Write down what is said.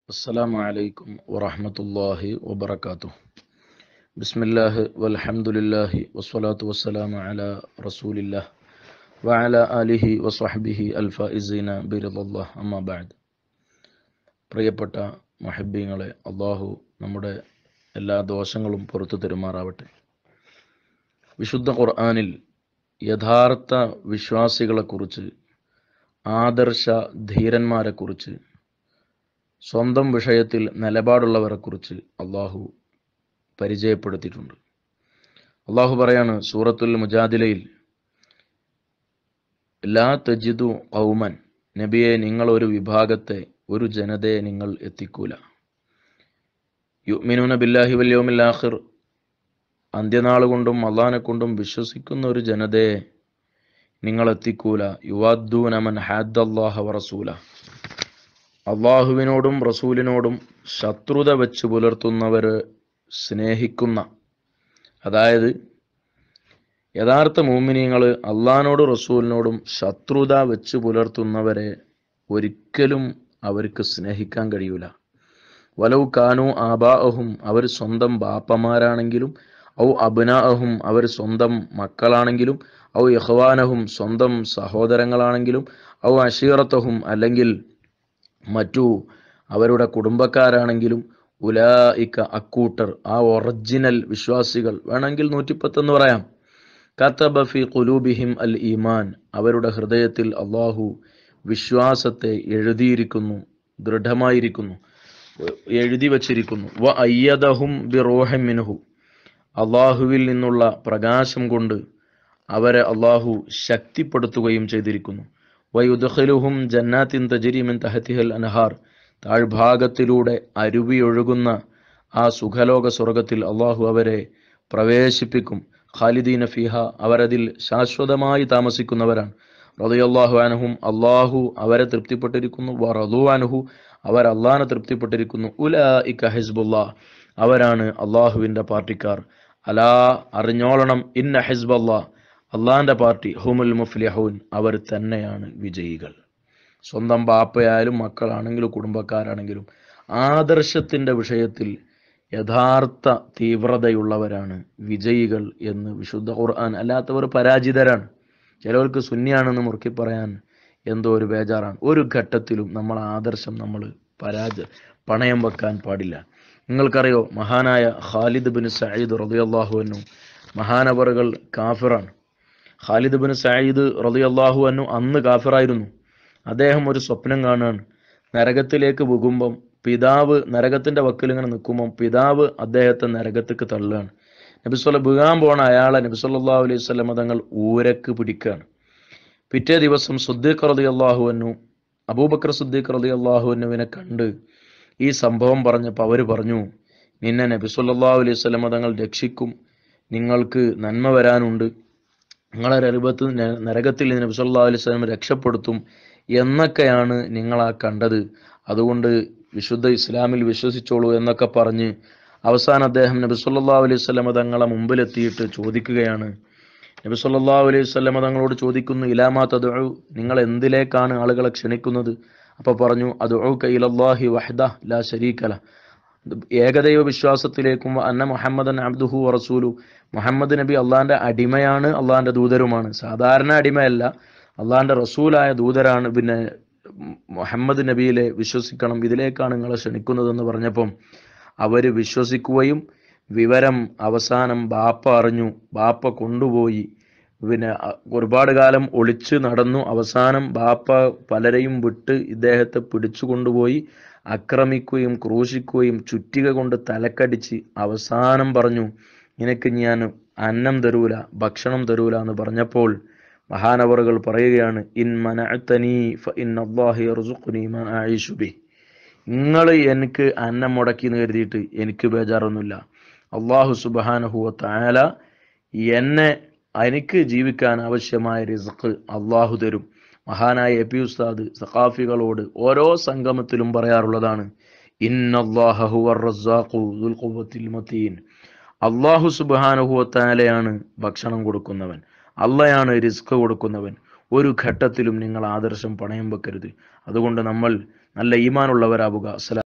السلام عليكم ورحمة الله وبركاته بسم الله والحمد لله والصلاة والسلام على رسول الله وعلى آله وصحبه الفائزين برضا الله أما بعد പ്രിയപ്പെട്ട മഹബീങ്ങളെ അള്ളാഹു നമ്മുടെ എല്ലാ ദോഷങ്ങളും പുറത്തു തരുമാറാവട്ടെ വിശുദ്ധ ഖുർആനിൽ യഥാർത്ഥ വിശ്വാസികളെക്കുറിച്ച് ആദർശ ധീരന്മാരെക്കുറിച്ച് സ്വന്തം വിഷയത്തിൽ നിലപാടുള്ളവരെക്കുറിച്ച് അള്ളാഹു പരിചയപ്പെടുത്തിയിട്ടുണ്ട് അള്ളാഹു പറയാണ് സൂറത്തുൽ മുജാദിലയിൽ ലാ തജിദു കൗമൻ നബിയെ നിങ്ങൾ ഒരു വിഭാഗത്തെ ഒരു ജനതയെ നിങ്ങൾ എത്തിക്കൂല യുമിനൂന ബില്ലാഹി വല്യോമിൽ ആഖിർ അന്ത്യനാൾ കൊണ്ടും അള്ളാഹിനെ കൊണ്ടും വിശ്വസിക്കുന്ന ഒരു ജനതയെ നിങ്ങൾ എത്തിക്കൂല യുവാദ്ദൂനമൻ ഹാദ്ദല്ലാഹ വറസൂല അള്ളാഹുവിനോടും റസൂലിനോടും ശത്രുത വെച്ച് പുലർത്തുന്നവർ സ്നേഹിക്കുന്ന അതായത് യഥാർത്ഥ മൂമിനിയങ്ങൾ അള്ളാഹിനോടും റസൂലിനോടും ശത്രുത വെച്ച് പുലർത്തുന്നവരെ ഒരിക്കലും അവർക്ക് സ്നേഹിക്കാൻ കഴിയൂല വലൗ കാനു ആബാഅഹും അവർ സ്വന്തം ബാപ്പമാരാണെങ്കിലും ഔ അബ്നാഅഹും അവർ സ്വന്തം മക്കളാണെങ്കിലും ഔ യഹ്വാനഹും സ്വന്തം സഹോദരങ്ങളാണെങ്കിലും ഔ അഷീറത്തഹും അല്ലെങ്കിൽ മറ്റു അവരുടെ കുടുംബക്കാരാണെങ്കിലും ഉലായിക്ക അക്കൂട്ടർ ആ ഒറിജിനൽ വിശ്വാസികൾ വേണമെങ്കിൽ നൂറ്റിപ്പത്തെന്ന് പറയാം കത്തബഫി കുലൂബിഹിം അൽ ഈമാൻ അവരുടെ ഹൃദയത്തിൽ അള്ളാഹു വിശ്വാസത്തെ എഴുതിയിരിക്കുന്നു ദൃഢമായിരിക്കുന്നു എഴുതി വച്ചിരിക്കുന്നു വ അയ്യദഹും ബി റോഹമിനുഹു അള്ളാഹുവിൽ നിന്നുള്ള പ്രകാശം കൊണ്ട് അവരെ അള്ളാഹു ശക്തിപ്പെടുത്തുകയും ചെയ്തിരിക്കുന്നു വയുദ്ഖിലുഹും ജന്നാത്തിൻ തജരിമിൻ തഹത്തിഹൽ അനഹാർ താഴ്ഭാഗത്തിലൂടെ അരുവിയൊഴുകുന്ന ആ സുഖലോക സ്വർഗത്തിൽ അള്ളാഹു അവരെ പ്രവേശിപ്പിക്കും ഖാലിദീന ഫിഹ അവരതിൽ ശാശ്വതമായി താമസിക്കുന്നവരാണ് റളിയല്ലാഹു അനഹും അള്ളാഹു അവരെ തൃപ്തിപ്പെട്ടിരിക്കുന്നു വ റളു അനഹു അവർ അള്ളാഹിനെ തൃപ്തിപ്പെട്ടിരിക്കുന്നു ഉലായിക ഹിസ്ബുല്ലാ അവരാണ് അള്ളാഹുവിൻ്റെ പാർട്ടിക്കാർ അലാ അറിഞ്ഞോളണം ഇന്ന ഹിസ്ബല്ലാ അള്ളാഹിൻ്റെ പാർട്ടി ഹുമുൽ മുഫ്ലിഹൂൻ അവർ തന്നെയാണ് വിജയികൾ സ്വന്തം ബാപ്പയായാലും മക്കളാണെങ്കിലും കുടുംബക്കാരാണെങ്കിലും ആദർശത്തിൻ്റെ വിഷയത്തിൽ യഥാർത്ഥ തീവ്രതയുള്ളവരാണ് വിജയികൾ എന്ന് വിശുദ്ധ ഖുർആൻ അല്ലാത്തവർ പരാജിതരാണ് ചിലവർക്ക് ശൂന്യാണെന്ന് മുറുക്കി പറയാൻ എന്തോ ഒരു ബേജാറാണ് ഒരു ഘട്ടത്തിലും നമ്മൾ ആദർശം നമ്മൾ പരാജ പണയം വെക്കാൻ പാടില്ല നിങ്ങൾക്കറിയോ മഹാനായ ഖാലിദ് ബിൻ സയ്യിദ് റളിയല്ലാഹുവിനു മഹാനവറുകൾ കാഫിറാണ് ഖാലിദ് ബിൻ സയ്യിദ് റളിയല്ലാഹു അന്നു അന്ന് കാഫിറായിരുന്നു അദ്ദേഹം ഒരു സ്വപ്നം കാണുകയാണ് നരകത്തിലേക്ക് പോകുമ്പം പിതാവ് നരകത്തിന്റെ വക്കിൽ ഇങ്ങനെ നിൽക്കുമ്പം പിതാവ് അദ്ദേഹത്തെ നരകത്തേക്ക് തള്ളുകയാണ് നബിസ്വല്ല വീഴാൻ പോണ അയാളെ നബിസ്വല്ലാ അലൈഹി സ്വലമ തങ്ങൾ ഊരക്ക് പിടിക്കുകയാണ് പിറ്റേ ദിവസം സുദ്ദീഖ് റതി അള്ളാഹുവന്നു അബൂബക്കർ സുദ്ദീഖ് റതി അള്ളാഹുവിനുവിനെ കണ്ട് ഈ സംഭവം പറഞ്ഞപ്പോൾ അവർ പറഞ്ഞു നിന്നെ നബിസ്വല്ലാ അലൈഹി സ്വലമ തങ്ങൾ രക്ഷിക്കും നിങ്ങൾക്ക് നന്മ വരാനുണ്ട് നിങ്ങളെ രൂപത്ത് നരകത്തിൽ നബി സല്ലാ അലൈഹി സ്വലം രക്ഷപ്പെടുത്തും എന്നൊക്കെയാണ് നിങ്ങൾ ആ കണ്ടത് അതുകൊണ്ട് വിശുദ്ധ ഇസ്ലാമിൽ വിശ്വസിച്ചോളൂ എന്നൊക്കെ പറഞ്ഞ് അവസാനം അദ്ദേഹം നബി സല്ലാ അലൈഹി സ്വലമ തങ്ങളെ മുമ്പിലെത്തിയിട്ട് ചോദിക്കുകയാണ് നബി സല്ലാ അലൈഹി സ്വലമ തങ്ങളോട് ചോദിക്കുന്നു ഇലാമാ തദു നിങ്ങൾ എന്തിലേക്കാണ് ആളുകളെ ക്ഷണിക്കുന്നത് അപ്പൊ പറഞ്ഞു അദു കൈലല്ലാഹി വഹദ ലാ ശരീക്കല ഏകദൈവ വിശ്വാസത്തിലേക്കും അന്ന മുഹമ്മദൻ അബ്ദുഹു റസൂലു മുഹമ്മദ് നബി അള്ളാന്റെ അടിമയാണ് അള്ളാന്റെ ദൂതരുമാണ് സാധാരണ അടിമയല്ല അള്ളാന്റെ റസൂലായ ദൂതരാണ് പിന്നെ മുഹമ്മദ് നബിയിലെ വിശ്വസിക്കണം ഇതിലേക്കാണ് നിങ്ങളെ ക്ഷണിക്കുന്നതെന്ന് പറഞ്ഞപ്പം അവര് വിശ്വസിക്കുകയും വിവരം അവസാനം ബാപ്പ അറിഞ്ഞു ബാപ്പ കൊണ്ടുപോയി പിന്നെ ഒരുപാട് കാലം ഒളിച്ചു നടന്നു അവസാനം ബാപ്പ പലരെയും വിട്ട് ഇദ്ദേഹത്തെ പിടിച്ചു കൊണ്ടുപോയി ആക്രമിക്കുകയും ക്രൂശിക്കുകയും ചുറ്റിക കൊണ്ട് തലക്കടിച്ച് അവസാനം പറഞ്ഞു നിനക്ക് ഞാൻ അന്നം തരൂല ഭക്ഷണം തരൂല എന്ന് പറഞ്ഞപ്പോൾ മഹാനവറുകൾ പറയുകയാണ് ഇൻ മനഅത്തനി നിങ്ങൾ എനിക്ക് അന്നം മുടക്കി എന്ന് കരുതിയിട്ട് എനിക്ക് ബേജാറൊന്നുമില്ല അള്ളാഹു സുബാനഹുവ താല എന്നെ എനിക്ക് ജീവിക്കാൻ ആവശ്യമായ റിസ്ക് അള്ളാഹു തരും മഹാനായ എ പി ഉസ്താദ് സഖാഫികളോട് ഓരോ സംഗമത്തിലും പറയാറുള്ളതാണ് അള്ളാഹു സുബാനുഹുവത്താലയാണ് ഭക്ഷണം കൊടുക്കുന്നവൻ അള്ളയാണ് റിസ്ക് കൊടുക്കുന്നവൻ ഒരു ഘട്ടത്തിലും നിങ്ങൾ ആദർശം പണയം വെക്കരുത് അതുകൊണ്ട് നമ്മൾ നല്ല ഈമാനുള്ളവരാവുക അസ്സലാം